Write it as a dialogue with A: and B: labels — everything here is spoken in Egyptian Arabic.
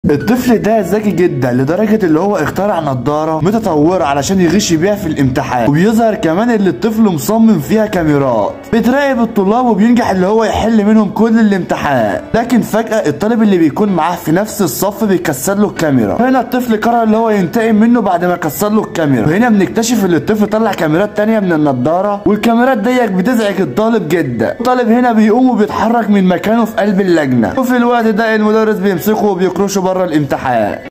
A: الطفل ده ذكي جدا لدرجة اللي هو اخترع نظارة متطورة علشان يغش بيها في الامتحان وبيظهر كمان اللي الطفل مصمم فيها كاميرات بتراقب الطلاب وبينجح اللي هو يحل منهم كل الامتحان لكن فجأة الطالب اللي بيكون معاه في نفس الصف بيكسر له الكاميرا هنا الطفل قرر اللي هو ينتقم منه بعد ما كسر له الكاميرا وهنا بنكتشف ان الطفل طلع كاميرات تانية من النضارة والكاميرات ديت بتزعج الطالب جدا الطالب هنا بيقوم وبيتحرك من مكانه في قلب اللجنة وفي الوقت ده المدرس بيمسكه وبيكرشه بره الامتحان